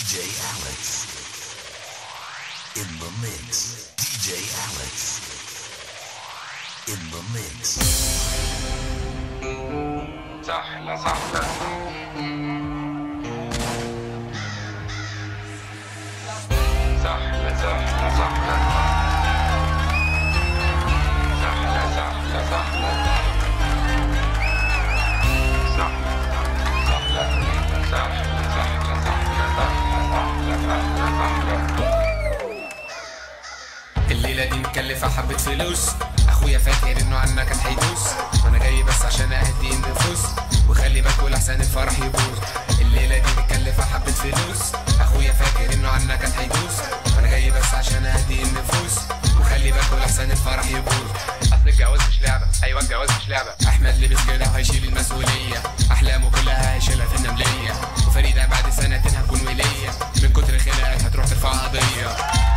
DJ Alex. In the mix. DJ Alex. In the mix. سحلة سحلة سحلة سحلة سحلة سحلة سحلة سحلة سحلة سحلة سحلة سحلة سحلة سحلة سحلة سحلة الليلة دي مكلفة حبة فلوس اخويا فاكر انه عنا كان هيدوس وانا جاي بس عشان اهدي النفوس وخلي بالك لحسن الفرح يبوظ الليلة دي مكلفة حبة فلوس اخويا فاكر انه عنا كان هيدوس وانا جاي بس عشان اهدي النفوس وخلي بالك لحسن الفرح يبوظ اصل الجواز مش لعبة ايوه الجواز مش لعبة احمد لبس كده وهيشيل المسؤولية احلامه كلها هيشيلها في النملية وفريدة بعد سنتين هتكون ولية من كتر خناقات هتروح ترفع قضية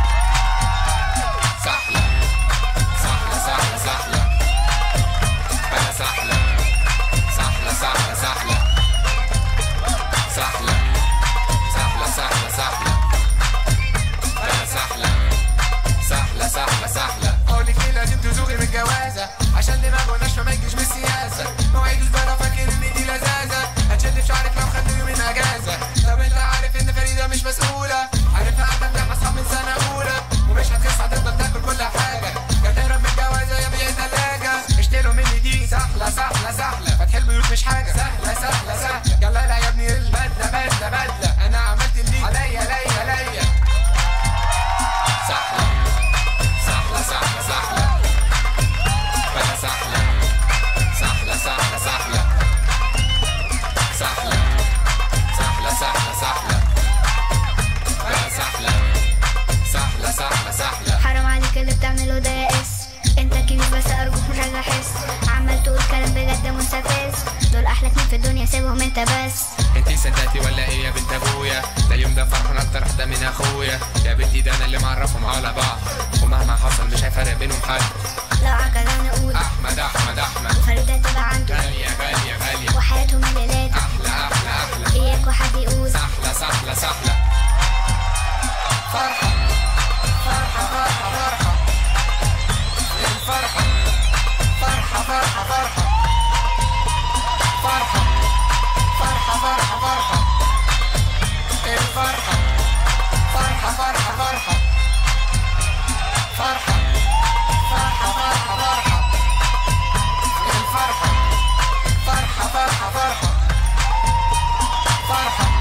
سحلة سحلة سحلة سحلة بلا سحلة سحلة سحلة سحلة سحلة سحلة سحلة سحلة بلا سحلة سحلة سحلة سحلة قولك ليه لازم تزوغي من الجوازة عشان دماغه ناشفة ما يجيش بالسياسة مواعيده زبالة فاكر ان دي لذاذة هتشد في شعرك لو خدت يومين اجازة طب انت عارف ان فريدة مش مسؤولة عارفها عندك لما اصحاب من سنة اولى ومش هتخس هتفضل تاكل كل حاجة يا تهرب من الجوازة يا بيع تلاجة اشتروا مني دي سهلة سهلة سهلة فتح البيوت مش حاجة سهلة سهلة سهلة يلا لا يا ابني البدلة بدلة بدلة انا عملت اللي عليا ليا ليا سهلة سهلة سهلة سهلة بلا سهلة سهلة سهلة سهلة سهلة سهلة سهلة سهلة بلا سهلة سهلة سهلة سهلة حرام عليك اللي بتعمله ده يا اس انت كبير بس ارجوك مش عايز احس عمال تقول كلام بجد مستفز دول احلى اتنين في الدنيا سيبهم انت بس انتي صدقتي ولا ايه يا بنت ابويا ده اليوم ده فرحان اكتر حتى من اخويا يا بنتي ده انا اللي معرفهم على بعض ومهما حصل مش هيفرق بينهم حد لو عجلة نقول احمد احمد احمد فريدة تبقى عنده غالية غالية غالية وحياتهم الليلات احلى احلى احلى اياك وحد يقول سحلة سحلة سحلة فرحة فرحة فرحة فرحة الفرحة فرحة فرحة فرحة فرحة فرحة فرحة فرحة الفرحة فرحة فرحة فرحة فرحة فرحة فرحة فرحة الفرحة فرحة فرحة فرحة فرحة